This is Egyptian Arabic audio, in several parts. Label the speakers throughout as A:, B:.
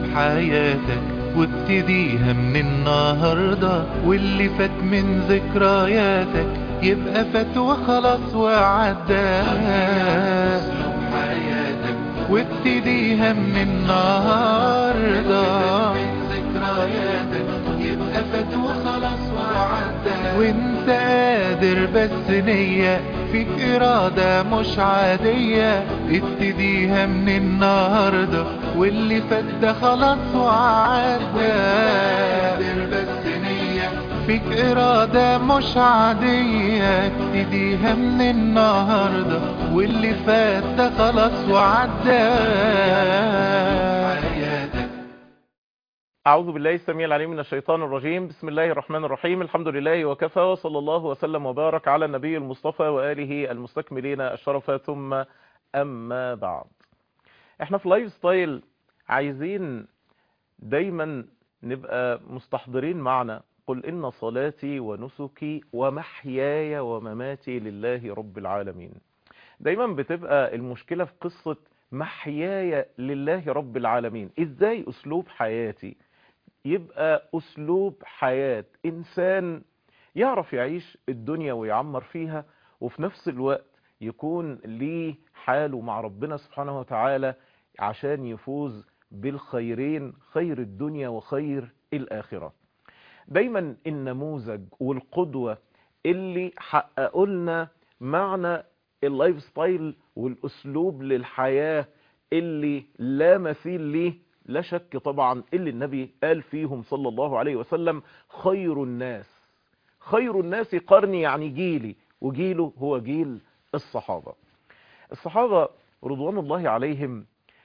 A: حياتك وابتديها من النهاردة واللي فات من ذكرياتك يبقى فات وخلاص وعدى وابتديها من النهاردة يبقى فات وخلاص وعدى وانت قادر بس نية فيك إرادة مش عادية ابتديها من النهاردة واللي فات ده خلاص وعدى قادر بس نية فيك إرادة مش عادية ابتديها من النهاردة واللي فات ده خلاص وعدى حياتك
B: أعوذ بالله السميع العليم من الشيطان الرجيم بسم الله الرحمن الرحيم الحمد لله وكفى وصلى الله وسلم وبارك على النبي المصطفى وآله المستكملين الشرف ثم أما بعد احنا في لايف ستايل عايزين دايما نبقى مستحضرين معنا قل إن صلاتي ونسكي ومحياي ومماتي لله رب العالمين دايما بتبقى المشكلة في قصة محياي لله رب العالمين ازاي اسلوب حياتي يبقى اسلوب حياة انسان يعرف يعيش الدنيا ويعمر فيها وفي نفس الوقت يكون ليه حاله مع ربنا سبحانه وتعالى عشان يفوز بالخيرين خير الدنيا وخير الآخرة دايما النموذج والقدوة اللي حققوا لنا معنى اللايف ستايل والاسلوب للحياة اللي لا مثيل ليه لا شك طبعا اللي النبي قال فيهم صلى الله عليه وسلم خير الناس خير الناس قرني يعني جيلي وجيله هو جيل الصحابة الصحابة رضوان الله عليهم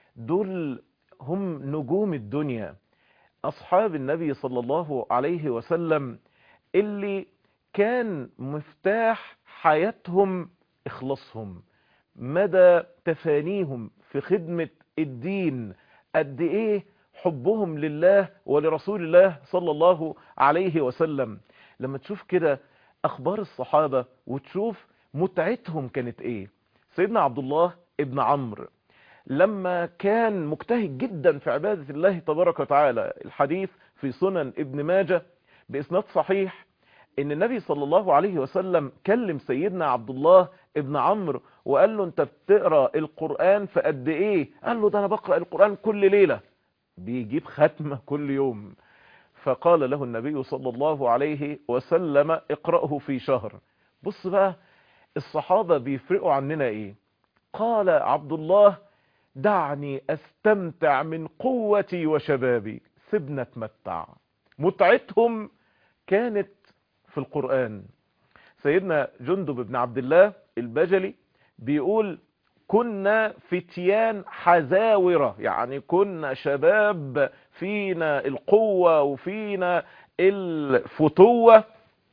B: دول هم نجوم الدنيا أصحاب النبي صلى الله عليه وسلم اللي كان مفتاح حياتهم إخلاصهم مدى تفانيهم في خدمة الدين قد إيه حبهم لله ولرسول الله صلى الله عليه وسلم لما تشوف كده أخبار الصحابة وتشوف متعتهم كانت إيه سيدنا عبد الله ابن عمرو لما كان مجتهد جدا في عبادة الله تبارك وتعالى الحديث في سنن ابن ماجه بإسناد صحيح ان النبي صلى الله عليه وسلم كلم سيدنا عبد الله ابن عمرو وقال له انت بتقرأ القرآن في قد ايه قال له ده انا بقرأ القرآن كل ليلة بيجيب ختمة كل يوم فقال له النبي صلى الله عليه وسلم اقرأه في شهر بص بقى الصحابة بيفرقوا عننا ايه قال عبد الله دعني استمتع من قوتي وشبابي سيبنا اتمتع متعتهم كانت في القرآن سيدنا جندب بن عبد الله البجلي بيقول كنا فتيان حزاورة يعني كنا شباب فينا القوة وفينا الفتوة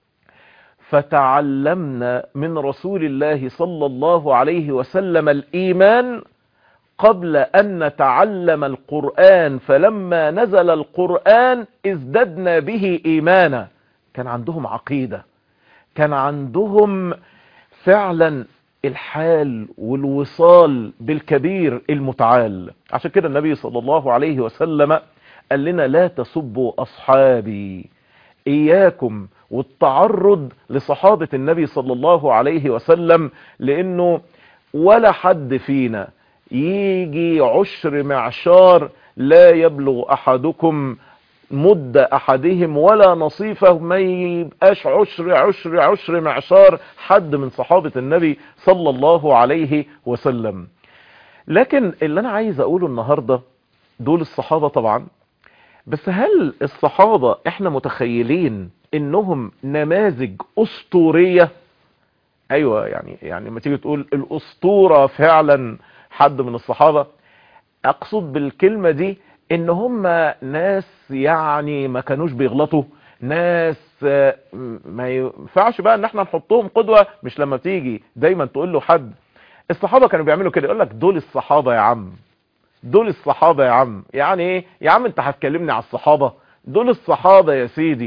B: فتعلمنا من رسول الله صلى الله عليه وسلم الإيمان قبل أن نتعلم القرآن فلما نزل القرآن ازددنا به إيمانا كان عندهم عقيدة كان عندهم فعلا الحال والوصال بالكبير المتعال عشان كده النبي صلى الله عليه وسلم قال لنا لا تسبوا أصحابي إياكم والتعرض لصحابة النبي صلى الله عليه وسلم لأنه ولا حد فينا يجي عشر معشار لا يبلغ أحدكم مد أحدهم ولا نصيفه ما يبقاش عشر عشر عشر معشار حد من صحابة النبي صلى الله عليه وسلم لكن اللي أنا عايز أقوله النهاردة دول الصحابة طبعا بس هل الصحابة احنا متخيلين انهم نماذج اسطورية ايوه يعني يعني لما تيجي تقول الاسطورة فعلا حد من الصحابة اقصد بالكلمة دي ان هم ناس يعني ما كانوش بيغلطوا ناس ما ينفعش بقى ان احنا نحطهم قدوة مش لما تيجي دايما تقول له حد الصحابة كانوا بيعملوا كده يقول لك دول الصحابة يا عم دول الصحابة يا عم يعني ايه يا عم انت هتكلمني على الصحابة دول الصحابة يا سيدي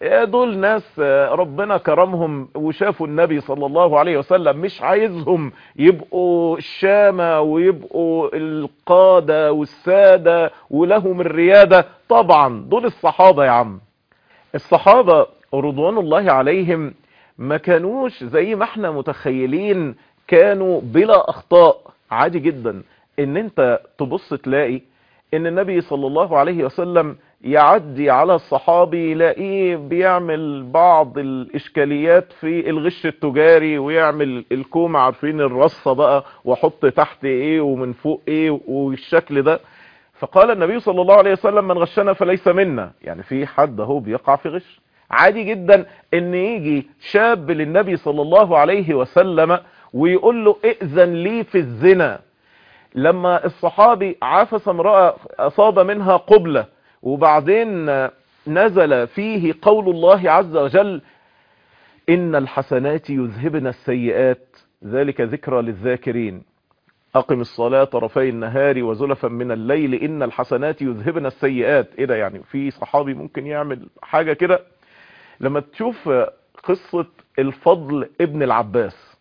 B: دول ناس ربنا كرمهم وشافوا النبي صلى الله عليه وسلم مش عايزهم يبقوا الشامة ويبقوا القادة والسادة ولهم الريادة طبعا دول الصحابة يا عم الصحابة رضوان الله عليهم ما كانوش زي ما احنا متخيلين كانوا بلا اخطاء عادي جدا ان انت تبص تلاقي ان النبي صلى الله عليه وسلم يعدي على الصحابي يلاقيه بيعمل بعض الاشكاليات في الغش التجاري ويعمل الكوم عارفين الرصة بقى وحط تحت ايه ومن فوق ايه والشكل ده فقال النبي صلى الله عليه وسلم من غشنا فليس منا يعني في حد اهو بيقع في غش عادي جدا ان يجي شاب للنبي صلى الله عليه وسلم ويقول له ائذن لي في الزنا لما الصحابي عافس امرأة اصاب منها قبلة وبعدين نزل فيه قول الله عز وجل ان الحسنات يذهبن السيئات ذلك ذكرى للذاكرين اقم الصلاة طرفي النهار وزلفا من الليل ان الحسنات يذهبن السيئات ايه ده يعني في صحابي ممكن يعمل حاجة كده لما تشوف قصة الفضل ابن العباس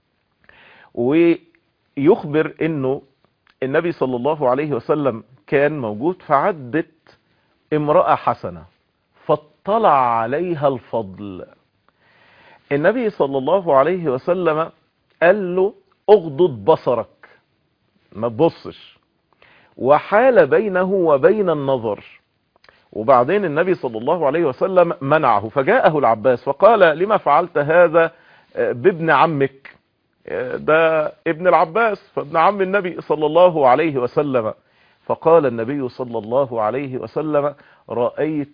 B: ويخبر انه النبي صلى الله عليه وسلم كان موجود فعدت امرأة حسنة فاطلع عليها الفضل النبي صلى الله عليه وسلم قال له اغضض بصرك ما تبصش وحال بينه وبين النظر وبعدين النبي صلى الله عليه وسلم منعه فجاءه العباس فقال لما فعلت هذا بابن عمك ده ابن العباس فابن عم النبي صلى الله عليه وسلم فقال النبي صلى الله عليه وسلم رأيت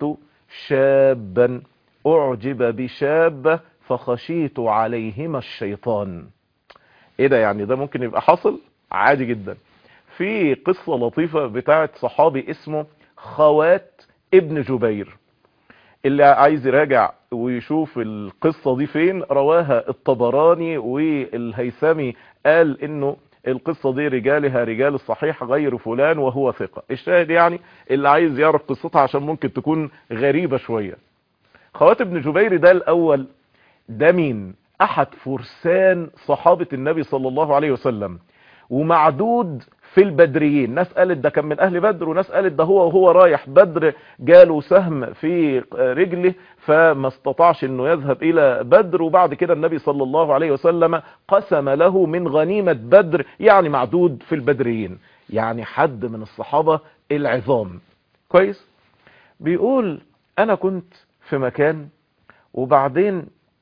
B: شابا أعجب بشاب فخشيت عليهما الشيطان ايه ده يعني ده ممكن يبقى حصل عادي جدا في قصة لطيفة بتاعت صحابي اسمه خوات ابن جبير اللي عايز يراجع ويشوف القصة دي فين رواها الطبراني والهيثمي قال انه القصة دي رجالها رجال الصحيح غير فلان وهو ثقة الشاهد يعني اللي عايز يعرف قصتها عشان ممكن تكون غريبة شوية خوات ابن جبير ده الاول ده مين احد فرسان صحابة النبي صلى الله عليه وسلم ومعدود في البدريين ناس قالت ده كان من اهل بدر وناس قالت ده هو وهو رايح بدر جاله سهم في رجله فما استطاعش انه يذهب الى بدر وبعد كده النبي صلى الله عليه وسلم قسم له من غنيمة بدر يعني معدود في البدريين يعني حد من الصحابة العظام كويس بيقول انا كنت في مكان وبعدين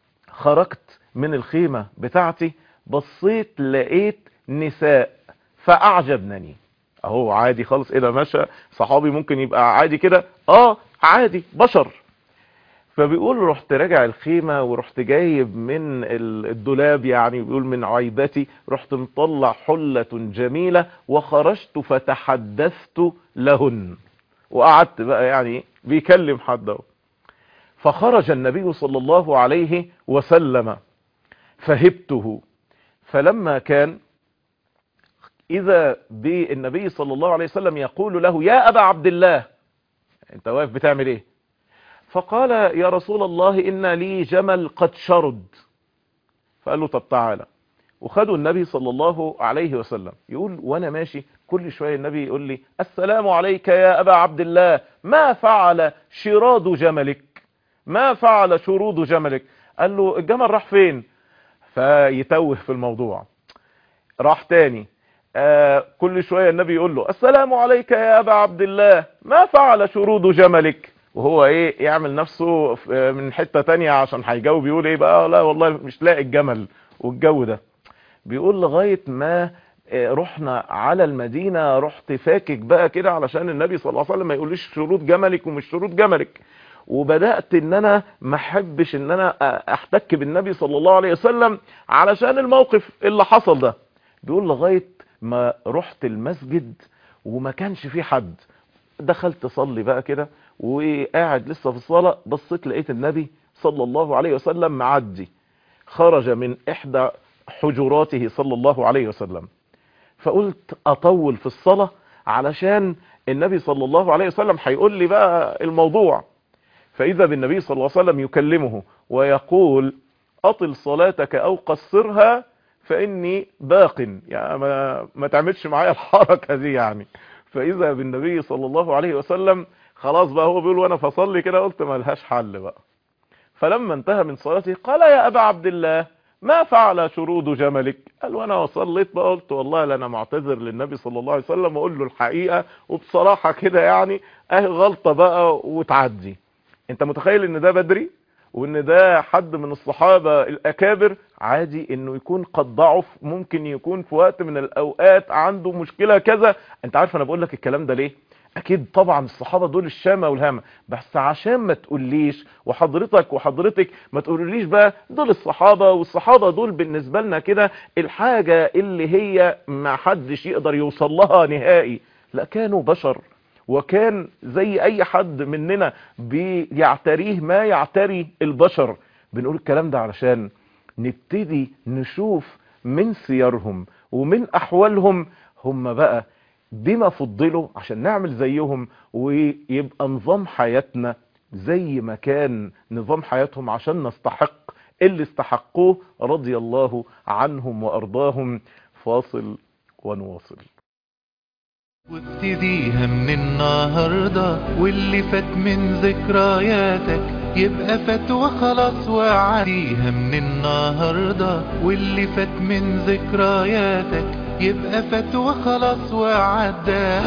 B: خرجت من الخيمة بتاعتي بصيت لقيت نساء فاعجبنني اهو عادي خالص ايه ده ماشى صحابي ممكن يبقى عادي كده اه عادي بشر فبيقول رحت راجع الخيمة ورحت جايب من الدولاب يعني بيقول من عيبتي رحت مطلع حلة جميلة وخرجت فتحدثت لهن وقعدت بقى يعني بيكلم حد اهو فخرج النبي صلى الله عليه وسلم فهبته فلما كان اذا بالنبي صلى الله عليه وسلم يقول له يا ابا عبد الله انت واقف بتعمل ايه فقال يا رسول الله ان لي جمل قد شرد فقال له طب تعالى وخدوا النبي صلى الله عليه وسلم يقول وانا ماشي كل شوية النبي يقول لي السلام عليك يا ابا عبد الله ما فعل شراد جملك ما فعل شرود جملك قال له الجمل راح فين فيتوه في الموضوع راح تاني آه كل شوية النبي يقول له السلام عليك يا أبا عبد الله ما فعل شرود جملك وهو ايه يعمل نفسه من حتة تانية عشان هيجاوب يقول ايه بقى لا والله مش لاقي الجمل والجو ده بيقول لغاية ما رحنا على المدينة رحت فاكك بقى كده علشان النبي صلى الله عليه وسلم ما يقوليش شروط جملك ومش شروط جملك وبدأت ان انا ما احبش ان انا احتك بالنبي صلى الله عليه وسلم علشان الموقف اللي حصل ده بيقول لغاية ما رحت المسجد وما كانش فيه حد دخلت اصلي بقى كده وقاعد لسه في الصلاة بصيت لقيت النبي صلى الله عليه وسلم معدي خرج من احدى حجراته صلى الله عليه وسلم فقلت اطول في الصلاة علشان النبي صلى الله عليه وسلم هيقول لي بقى الموضوع فإذا بالنبي صلى الله عليه وسلم يكلمه ويقول أطل صلاتك أو قصرها فإني باق يعني ما, ما تعملش معايا الحركة دي يعني فإذا بالنبي صلى الله عليه وسلم خلاص بقى هو بيقول وانا فصلي كده قلت ما لهاش حل بقى فلما انتهى من صلاته قال يا أبا عبد الله ما فعل شرود جملك قال وانا وصليت بقى قلت والله لا انا معتذر للنبي صلى الله عليه وسلم واقول له الحقيقة وبصراحة كده يعني اهي غلطة بقى وتعدي انت متخيل ان ده بدري وان ده حد من الصحابة الاكابر عادي انه يكون قد ضعف ممكن يكون في وقت من الاوقات عنده مشكلة كذا انت عارف انا بقول لك الكلام ده ليه اكيد طبعا الصحابة دول الشامة والهامة بس عشان ما تقوليش وحضرتك وحضرتك ما تقوليش بقى دول الصحابة والصحابة دول بالنسبة لنا كده الحاجة اللي هي ما حدش يقدر يوصل لها نهائي لا كانوا بشر وكان زي اي حد مننا بيعتريه ما يعتري البشر بنقول الكلام ده علشان نبتدي نشوف من سيرهم ومن احوالهم هم بقى بما فضلوا عشان نعمل زيهم ويبقى نظام حياتنا زي ما كان نظام حياتهم عشان نستحق اللي استحقوه رضي الله عنهم وارضاهم فاصل ونواصل
A: وابتديها من النهاردة واللي فات من ذكرياتك يبقى فات وخلاص وعديها من النهاردة واللي فات من ذكرياتك يبقى فات وخلاص وعدى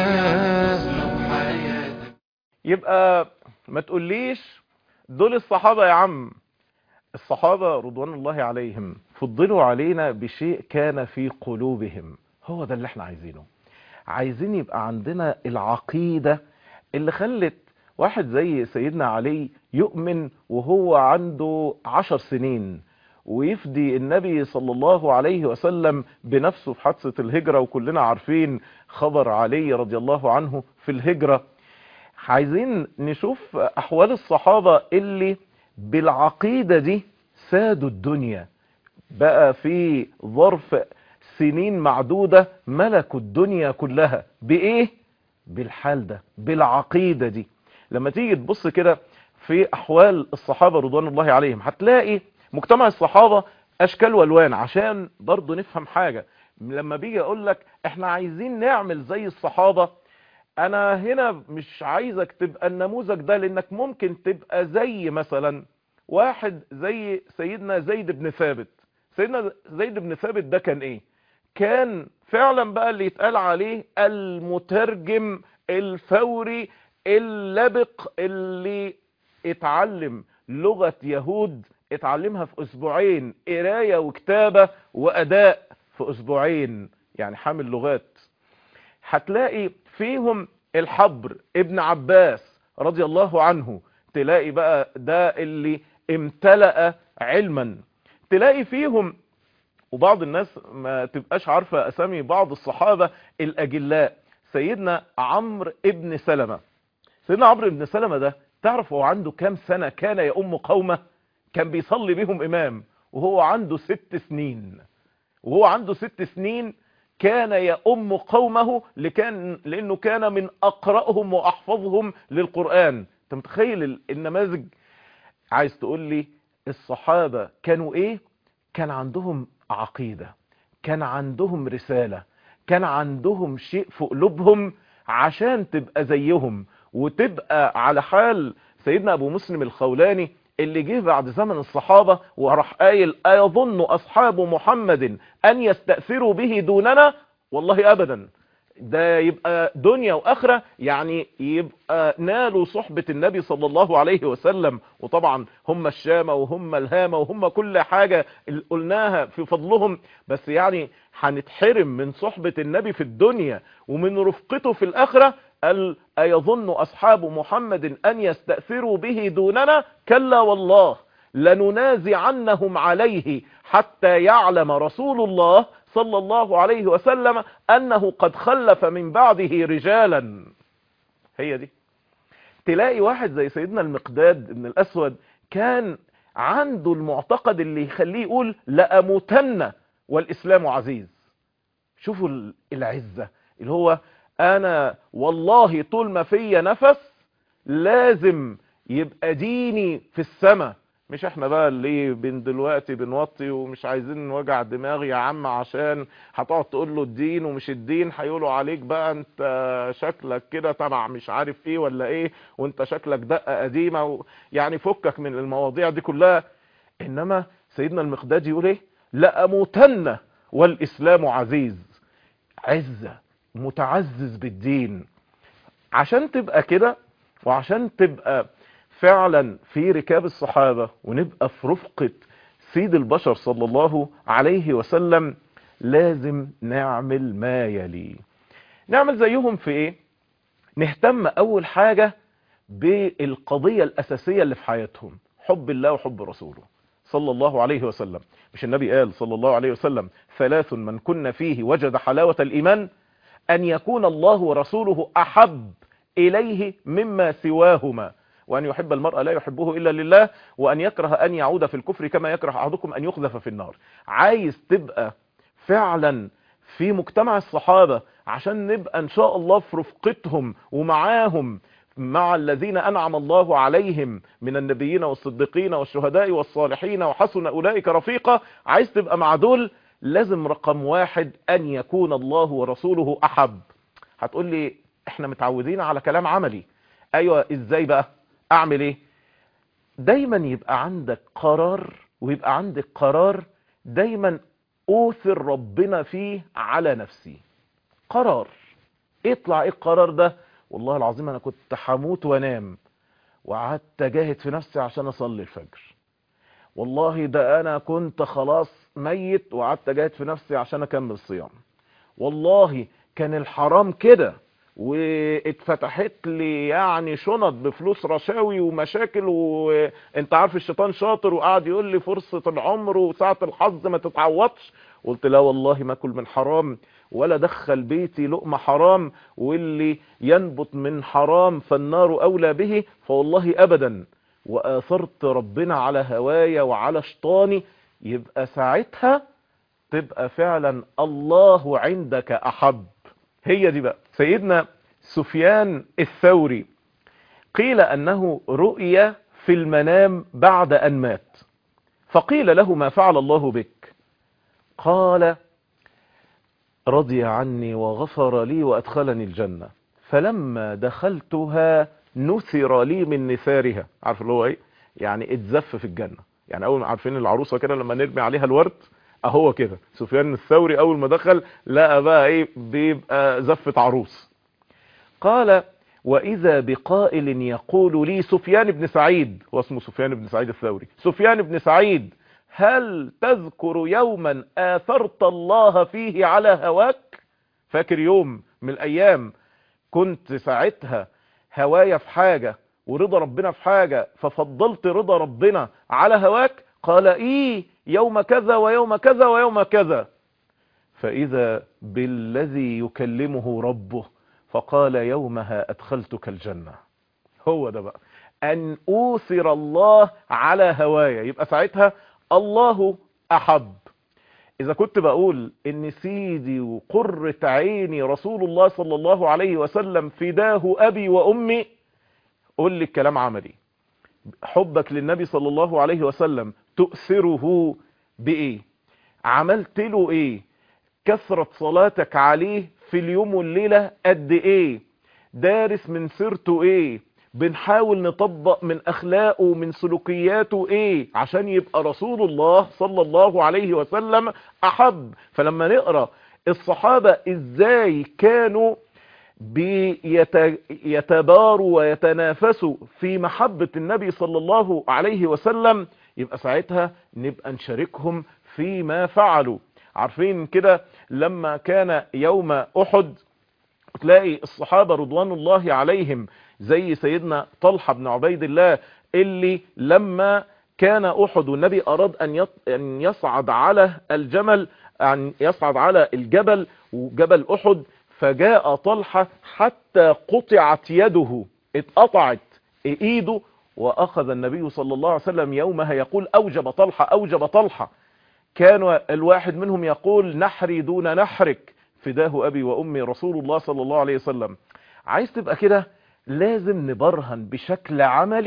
B: يبقى ما تقوليش دول الصحابة يا عم الصحابة رضوان الله عليهم فضلوا علينا بشيء كان في قلوبهم هو ده اللي احنا عايزينه عايزين يبقى عندنا العقيدة اللي خلت واحد زي سيدنا علي يؤمن وهو عنده عشر سنين ويفدي النبي صلى الله عليه وسلم بنفسه في حادثة الهجرة وكلنا عارفين خبر علي رضي الله عنه في الهجرة عايزين نشوف أحوال الصحابة اللي بالعقيدة دي سادوا الدنيا بقى في ظرف سنين معدودة ملكوا الدنيا كلها بإيه؟ بالحال ده بالعقيدة دي لما تيجي تبص كده في أحوال الصحابة رضوان الله عليهم هتلاقي مجتمع الصحابة أشكال والوان عشان برضو نفهم حاجة لما بيجي أقول لك احنا عايزين نعمل زي الصحابة أنا هنا مش عايزك تبقى النموذج ده لأنك ممكن تبقى زي مثلا واحد زي سيدنا زيد بن ثابت سيدنا زيد بن ثابت ده كان ايه كان فعلا بقى اللي يتقال عليه المترجم الفوري اللبق اللي اتعلم لغة يهود اتعلمها في اسبوعين قراية وكتابة واداء في اسبوعين يعني حامل لغات هتلاقي فيهم الحبر ابن عباس رضي الله عنه تلاقي بقى ده اللي امتلأ علما تلاقي فيهم وبعض الناس ما تبقاش عارفة اسامي بعض الصحابة الاجلاء سيدنا عمرو ابن سلمة سيدنا عمرو ابن سلمة ده تعرف هو عنده كام سنة كان يؤم قومه كان بيصلي بهم امام وهو عنده ست سنين وهو عنده ست سنين كان يؤم قومه لكان لانه كان من اقرأهم واحفظهم للقرآن انت متخيل النماذج عايز تقول لي الصحابة كانوا ايه كان عندهم عقيدة كان عندهم رسالة كان عندهم شيء في قلوبهم عشان تبقى زيهم وتبقى على حال سيدنا ابو مسلم الخولاني اللي جه بعد زمن الصحابة وراح قايل ايظن اصحاب محمد ان يستأثروا به دوننا والله ابدا ده يبقى دنيا واخرة يعني يبقى نالوا صحبة النبي صلى الله عليه وسلم وطبعا هم الشامة وهم الهامة وهم كل حاجة اللي قلناها في فضلهم بس يعني هنتحرم من صحبة النبي في الدنيا ومن رفقته في الاخرة قال أيظن أصحاب محمد أن يستأثروا به دوننا كلا والله لننازعنهم عليه حتى يعلم رسول الله صلى الله عليه وسلم أنه قد خلف من بعده رجالا هي دي تلاقي واحد زي سيدنا المقداد ابن الأسود كان عنده المعتقد اللي يخليه يقول لأموتن والإسلام عزيز شوفوا العزة اللي هو انا والله طول ما فيا نفس لازم يبقى ديني في السماء مش احنا بقى اللي بين دلوقتي بنوطي ومش عايزين نوجع دماغ يا عم عشان هتقعد تقول له الدين ومش الدين هيقولوا عليك بقى انت شكلك كده تبع مش عارف ايه ولا ايه وانت شكلك دقة قديمة و... يعني فكك من المواضيع دي كلها انما سيدنا المقداد يقول ايه لأموتن والاسلام عزيز عزة متعزز بالدين عشان تبقى كده وعشان تبقى فعلا في ركاب الصحابة ونبقى في رفقة سيد البشر صلى الله عليه وسلم لازم نعمل ما يلي نعمل زيهم في ايه نهتم اول حاجة بالقضية الاساسية اللي في حياتهم حب الله وحب رسوله صلى الله عليه وسلم مش النبي قال صلى الله عليه وسلم ثلاث من كن فيه وجد حلاوة الايمان ان يكون الله ورسوله احب اليه مما سواهما وأن يحب المرء لا يحبه إلا لله وأن يكره أن يعود في الكفر كما يكره أحدكم أن يقذف في النار عايز تبقى فعلا في مجتمع الصحابة عشان نبقى إن شاء الله في رفقتهم ومعاهم مع الذين أنعم الله عليهم من النبيين والصديقين والشهداء والصالحين وحسن أولئك رفيقا عايز تبقى مع دول لازم رقم واحد أن يكون الله ورسوله أحب هتقول لي احنا متعودين على كلام عملي ايوه ازاي بقى اعمل ايه دايما يبقى عندك قرار ويبقى عندك قرار دايما اوثر ربنا فيه على نفسي قرار اطلع ايه القرار ده والله العظيم انا كنت حموت وانام وقعدت اجاهد في نفسي عشان اصلي الفجر والله ده انا كنت خلاص ميت وقعدت اجاهد في نفسي عشان اكمل صيام والله كان الحرام كده واتفتحت لي يعني شنط بفلوس رشاوي ومشاكل وانت عارف الشيطان شاطر وقعد يقول لي فرصة العمر وساعة الحظ ما تتعوضش قلت لا والله ما اكل من حرام ولا دخل بيتي لقمة حرام واللي ينبت من حرام فالنار اولى به فوالله ابدا واثرت ربنا على هوايا وعلى شطاني يبقى ساعتها تبقى فعلا الله عندك احب هي دي بقى سيدنا سفيان الثوري قيل انه رؤي في المنام بعد ان مات فقيل له ما فعل الله بك قال رضي عني وغفر لي وادخلني الجنة فلما دخلتها نثر لي من نثارها عارف اللي هو ايه يعني اتزف في الجنة يعني اول ما عارفين العروسة كده لما نرمي عليها الورد اهو كده سفيان الثوري اول ما دخل لقى بقى ايه بيبقى زفة عروس قال واذا بقائل يقول لي سفيان بن سعيد هو اسمه سفيان بن سعيد الثوري سفيان بن سعيد هل تذكر يوما اثرت الله فيه على هواك فاكر يوم من الايام كنت ساعتها هوايا في حاجة ورضا ربنا في حاجة ففضلت رضا ربنا على هواك قال ايه يوم كذا ويوم كذا ويوم كذا فإذا بالذي يكلمه ربه فقال يومها أدخلتك الجنة هو ده بقى أن أوثر الله على هوايا يبقى ساعتها الله أحب إذا كنت بقول إن سيدي وقرة عيني رسول الله صلى الله عليه وسلم فداه أبي وأمي قول لي الكلام عملي حبك للنبي صلى الله عليه وسلم تؤثره بإيه عملت له إيه كثرة صلاتك عليه في اليوم والليلة قد إيه دارس من سيرته إيه بنحاول نطبق من أخلاقه ومن سلوكياته إيه عشان يبقى رسول الله صلى الله عليه وسلم أحب فلما نقرأ الصحابة إزاي كانوا بيتباروا ويتنافسوا في محبة النبي صلى الله عليه وسلم يبقى ساعتها نبقى نشاركهم فيما فعلوا عارفين كده لما كان يوم احد تلاقي الصحابة رضوان الله عليهم زي سيدنا طلحة بن عبيد الله اللي لما كان احد والنبي اراد ان يصعد على الجمل ان يصعد على الجبل وجبل احد فجاء طلحة حتى قطعت يده اتقطعت ايده واخذ النبي صلى الله عليه وسلم يومها يقول اوجب طلحة اوجب طلحة كان الواحد منهم يقول نحري دون نحرك فداه ابي وامي رسول الله صلى الله عليه وسلم عايز تبقى كده لازم نبرهن بشكل عملي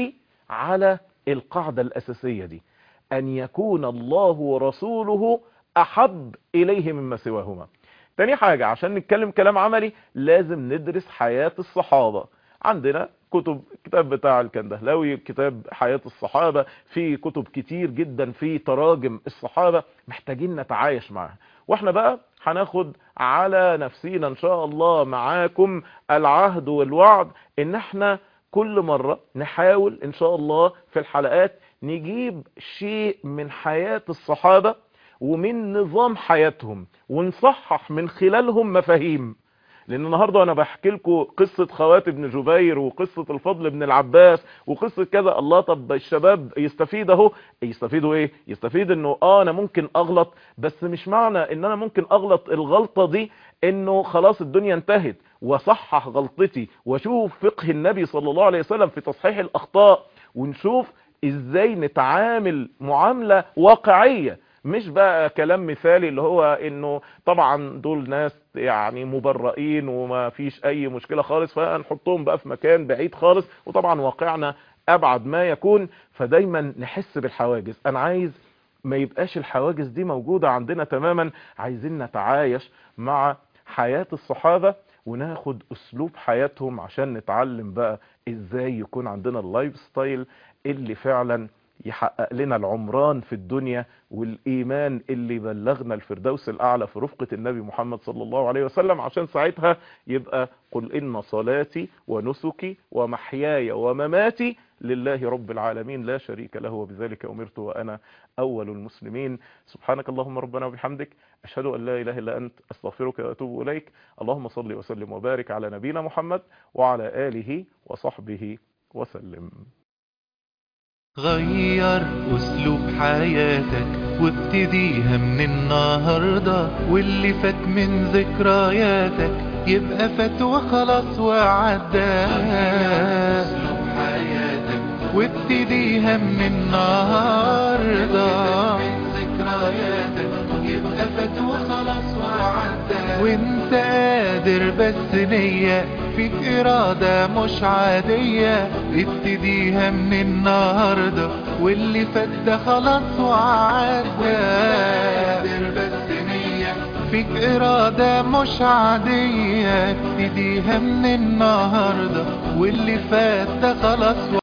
B: على القاعدة الأساسية دي أن يكون الله ورسوله أحب إليه مما سواهما تاني حاجة عشان نتكلم كلام عملي لازم ندرس حياة الصحابة عندنا كتب كتاب بتاع الكندهلاوي كتاب حياة الصحابة في كتب كتير جدا في تراجم الصحابة محتاجين نتعايش معها واحنا بقى هناخد على نفسينا ان شاء الله معاكم العهد والوعد ان احنا كل مرة نحاول ان شاء الله في الحلقات نجيب شيء من حياة الصحابة ومن نظام حياتهم ونصحح من خلالهم مفاهيم لان النهاردة انا بحكي لكم قصة خوات ابن جبير وقصة الفضل بن العباس وقصة كذا الله طب الشباب يستفيد اهو يستفيدوا ايه يستفيد انه اه انا ممكن اغلط بس مش معنى ان انا ممكن اغلط الغلطة دي انه خلاص الدنيا انتهت وصحح غلطتي واشوف فقه النبي صلى الله عليه وسلم في تصحيح الاخطاء ونشوف ازاي نتعامل معاملة واقعية مش بقى كلام مثالي اللي هو انه طبعا دول ناس يعني مبرئين وما فيش اي مشكلة خالص فنحطهم بقى في مكان بعيد خالص وطبعا واقعنا ابعد ما يكون فدايما نحس بالحواجز انا عايز ما يبقاش الحواجز دي موجودة عندنا تماما عايزين نتعايش مع حياة الصحابة وناخد اسلوب حياتهم عشان نتعلم بقى ازاي يكون عندنا اللايف ستايل اللي فعلا يحقق لنا العمران في الدنيا والإيمان اللي بلغنا الفردوس الأعلى في رفقة النبي محمد صلى الله عليه وسلم عشان ساعتها يبقى قل إن صلاتي ونسكي ومحياي ومماتي لله رب العالمين لا شريك له وبذلك أمرت وأنا أول المسلمين سبحانك اللهم ربنا وبحمدك أشهد أن لا إله إلا أنت أستغفرك وأتوب إليك اللهم صل وسلم وبارك على نبينا محمد وعلى آله وصحبه وسلم
A: غير اسلوب حياتك وابتديها من النهاردة واللي فات من ذكرياتك يبقى فات وخلاص وعدى اسلوب حياتك وابتديها من النهاردة من ذكرياتك يبقى فات وخلاص وعدى وانت قادر بس نية فيك إرادة مش عادية ابتديها من النهاردة واللي فات ده خلاص وعدى قادر بس نية فيك إرادة مش عادية ابتديها من النهاردة واللي فات ده خلاص